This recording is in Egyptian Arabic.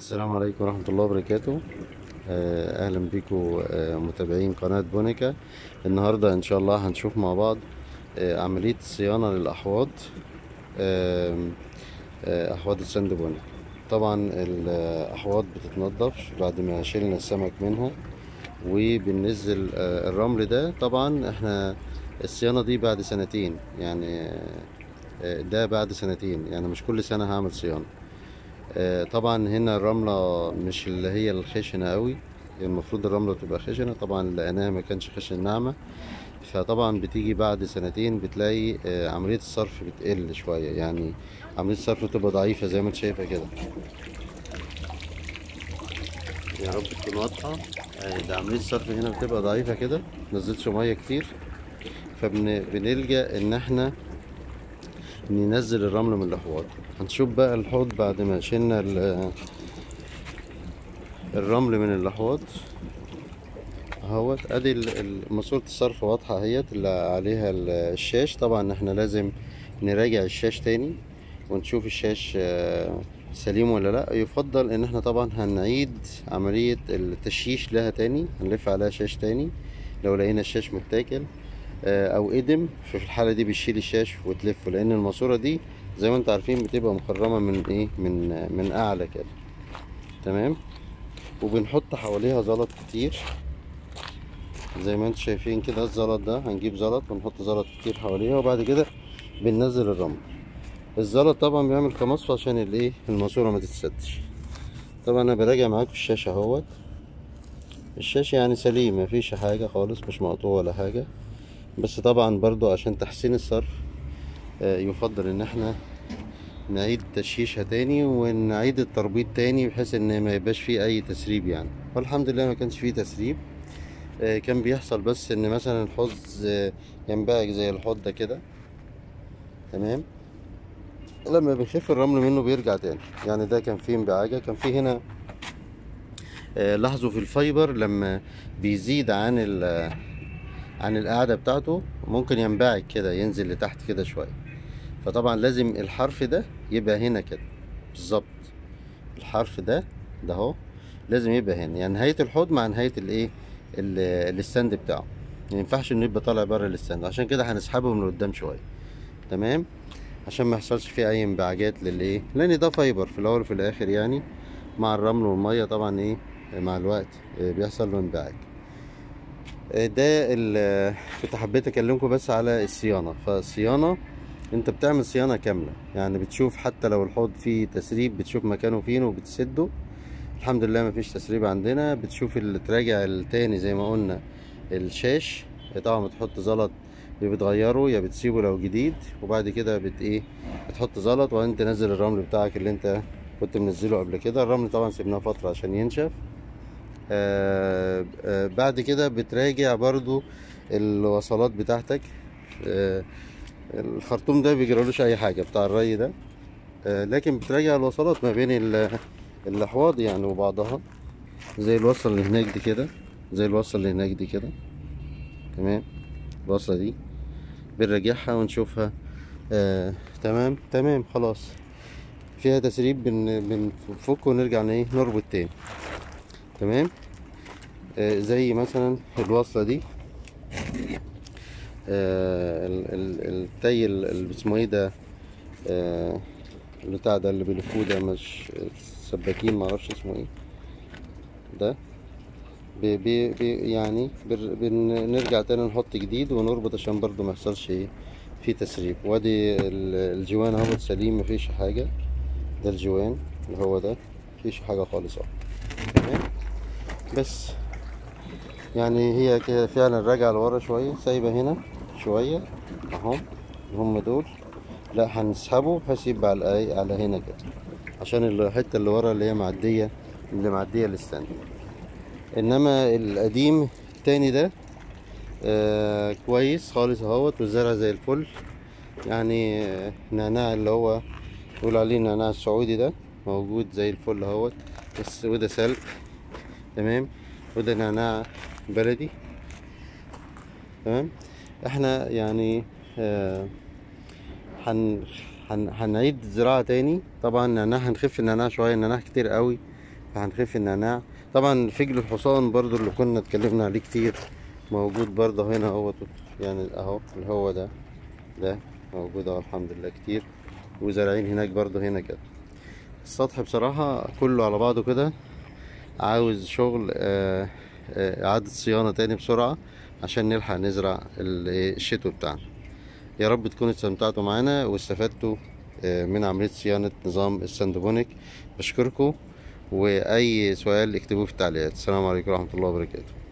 السلام عليكم ورحمة الله وبركاته آه، أهلا بكم آه، متابعين قناة بونيكا النهاردة إن شاء الله هنشوف مع بعض آه، عملية الصيانة للأحواض آم، آه، أحواض الساند بوني طبعا الأحواض بتتنضف بعد ما شيلنا السمك منها وبننزل آه، الرمل ده طبعا احنا الصيانة دي بعد سنتين يعني آه، ده بعد سنتين يعني مش كل سنة هعمل صيانة آه، طبعا هنا الرملة مش اللي هي الخشنة قوي المفروض الرملة تبقى خشنة طبعا لقيناها ما كانش خشن ناعمة فطبعا بتيجي بعد سنتين بتلاقي آه، عملية الصرف بتقل شوية يعني عملية الصرف بتبقى ضعيفة زي ما انت شايفة كده يا رب تكون واضحة آه، ده عملية الصرف هنا بتبقى ضعيفة كده منزلش مية كتير فبنلجأ ان احنا ننزل الرمل من الأحواض هنشوف بقى الحوض بعد ما شلنا ال- الرمل من الأحواض اهوت ادي ال- ال- ماسورة الصرف واضحة اهيت اللي عليها ال- الشاش طبعا احنا لازم نراجع الشاش تاني ونشوف الشاش آه، سليم ولا لا يفضل ان احنا طبعا هنعيد عملية التشييش لها تاني هنلف عليها شاش تاني لو لقينا الشاش متاكل آه، او ادم ففي الحالة دي بتشيل الشاش وتلفه لان الماسورة دي زي ما انتم عارفين بتبقى مخرمة من ايه من من اعلى كده تمام وبنحط حواليها زلط كتير زي ما انتم شايفين كده الزلط ده هنجيب زلط ونحط زلط كتير حواليها وبعد كده بننزل الرمل الزلط طبعا بيعمل كمصفى عشان الايه الماسوره ما تتسدش طبعا انا براجع معاكم الشاشه اهوت الشاشه يعني سليم مفيش حاجه خالص مش مقطوع ولا حاجه بس طبعا برضو عشان تحسين الصرف آه، يفضل ان احنا نعيد تشييشها تاني ونعيد التربيط تاني بحيث ان ما يبقاش فيه اي تسريب يعني والحمد لله ما كانش فيه تسريب آه، كان بيحصل بس ان مثلا الحوض آه، ينبعج زي الحوض ده كده تمام لما بيخف الرمل منه بيرجع تاني يعني ده كان فيه انبعاجة كان فيه هنا آه، لاحظوا في الفايبر لما بيزيد عن ال عن القاعدة بتاعته ممكن ينبعج كده ينزل لتحت كده شوية فطبعا لازم الحرف ده يبقى هنا كده بالظبط الحرف ده ده اهو لازم يبقى هنا يعني نهاية الحوض مع نهاية الايه ال- الستاند بتاعه ما ينفعش انه يبقى طالع بره الستاند عشان كده هنسحبه من قدام شوية تمام عشان ما يحصلش فيه اي انبعاجات للايه لان ده فايبر في الاول وفي الاخر يعني مع الرمل والميه طبعا ايه مع الوقت آه، بيحصل له انبعاج آه، ده ال- كنت حبيت اكلمكم بس على الصيانه فالصيانه انت بتعمل صيانه كامله يعني بتشوف حتى لو الحوض فيه تسريب بتشوف مكانه فين وبتسده الحمد لله مفيش تسريب عندنا بتشوف اللي تراجع التاني زي ما قلنا الشاش طبعا بتحط زلط يا بتغيره يا بتسيبه لو جديد وبعد كده بت ايه بتحط زلط وبعدين تنزل الرمل بتاعك اللي انت كنت منزله قبل كده الرمل طبعا سيبناه فترة عشان ينشف آه آه بعد كده بتراجع برضو الوصلات بتاعتك آه الخرطوم ده بيجرالوش اي حاجة بتاع الري ده آه لكن بتراجع الوصلات ما بين ال- الاحواض يعني وبعضها زي الوصلة اللي هناك دي كده زي الوصلة اللي هناك دي كده تمام الوصلة دي بنراجعها ونشوفها آه تمام تمام خلاص فيها تسريب بن بنفك ونرجع ن- ايه نربط تاني تمام آه زي مثلا الوصلة دي آه ال- ال- التي ال- اللي اسمه ايه ده آه البتاع ده اللي بيلفوه ده مش السباكين معرفش اسمه ايه ده بي بي بي يعني بر- بنرجع تاني نحط جديد ونربط عشان برضو ما يحصلش ايه في تسريب وادي ال- الجوان اهوت سليم مفيش حاجة ده الجوان اللي هو ده مفيش حاجة خالص اهو تمام بس يعني هي كده فعلا راجعة لورا شوية سايبة هنا شوية اهو هم دول لا هنسحبه بحيث يبقى على ايه على هنا كده عشان الحتة اللي ورا اللي هي معدية اللي معدية للستاند انما القديم التاني ده آه كويس خالص اهوت والزرع زي الفل يعني آه، نعناع اللي هو يقول عليه النعناع السعودي ده موجود زي الفل اهوت بس وده سلق تمام وده نعناع بلدي تمام احنا يعني آه هن هن هنعيد الزراعة تاني طبعا النعناع هنخف النعناع شوية النعناع كتير قوي فهنخف النعناع طبعا فجل الحصان برضو اللي كنا اتكلمنا عليه كتير موجود برضه هنا اهو يعني اهو اللي هو ده ده موجود اهو الحمد لله كتير وزارعين هناك برضه هنا كده السطح بصراحة كله على بعضه كده عاوز شغل آه، آه، إعادة صيانة تاني بسرعة عشان نلحق نزرع ال- الشتو بتاعنا يا رب تكونوا استمتعتوا معانا واستفدتوا آه، من عملية صيانة نظام السندبونيك بشكركم وأي سؤال اكتبوه في التعليقات السلام عليكم ورحمة الله وبركاته